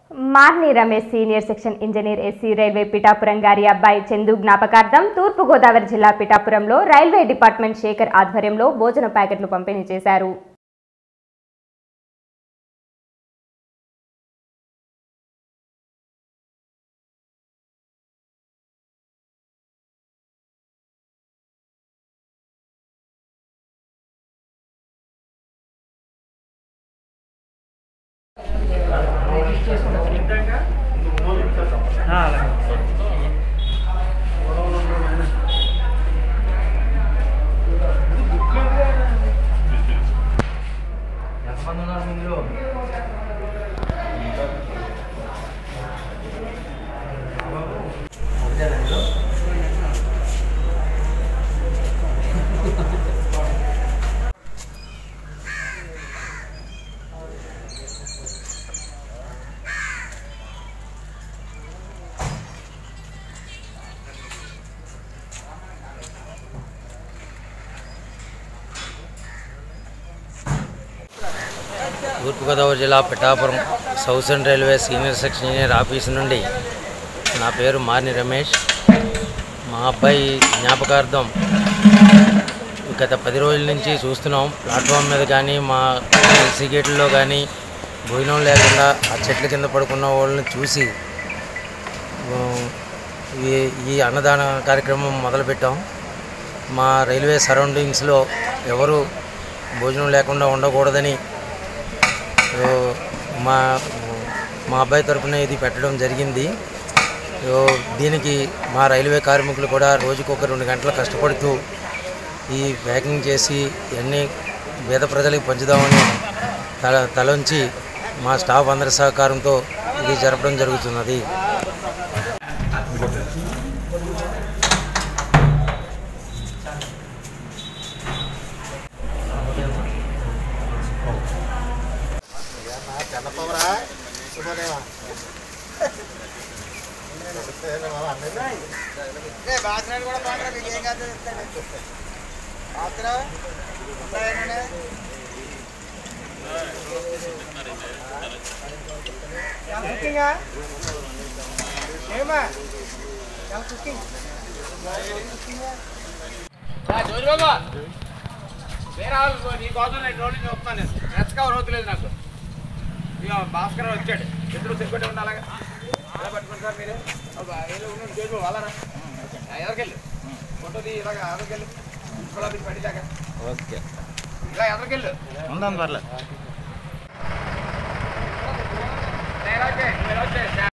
మార్ని Ramesh senior section engineer SC railway Pithapuram గారి అబ్బాయి చందు జ్ఞాపకార్థం తూర్పుగోదావరి జిల్లా పిఠాపురంలో రైల్వే డిపార్ట్మెంట్ శేఖర్ ఆధ్వర్యంలో భోజన ప్యాకెట్లు పంపిణీ చేశారు ఎంతమంది ఉన్నారు ఇందులో ఒకటేనా ఇందులో? తూర్పుగోదావరి జిల్లా Pithapuram southern railway senior section engineer office నుండి నా పేరు మార్ని రమేష్ మా అబ్బాయి జ్ఞాపకార్థం గత పది రోజుల నుంచి చూస్తున్నాం ప్లాట్ఫామ్ మీద కానీ మా ఎల్సీ గేట్లలో కానీ భోజనం లేకుండా ఆ చెట్ల కింద పడుకున్న వాళ్ళని చూసి ఆ, ఈ ఈ అన్నదాన కార్యక్రమం మొదలుపెట్టాం మా రైల్వే సరౌండింగ్స్లో ఎవరు భోజనం లేకుండా ఉండకూడదని సో, మా మా అబ్బాయి తరపున ఇది పెట్టడం జరిగింది సో, దీనికి మా రైల్వే కార్మికులు కూడా రోజుకు ఒక రెండు గంటలు కష్టపడుతూ ఈ ప్యాకింగ్ చేసి ఇవన్నీ పేద ప్రజలకు పంచుదామని తల తలంచి మా స్టాఫ్ అందరి సహకారంతో ఇది జరపడం జరుగుతున్నది జోరి బాబా వేరే వాళ్ళు నీ కోసం నేను రోడ్డు నుంచి వస్తాను నేను రెస్ట్ కవర్ అవుతలేదు నాకు ఇక భాస్కర్ వచ్చాడు ఎదురు తిరుగుతూ ఉండాలి అలా పట్టుకోండి సార్ మీరు అబ్బా, ఏదో ఉన్నాడు జోరి బాబు వాళ్ళరా ఎదరికెళ్ళి ఫోటో తీ ఇలాగ ఎదరికెళ్ళి ఇలా తీసి పడిదాకా ఓకే ఇలా ఎదరికెళ్ళు ఉందాం పర్లేదు నేరాకే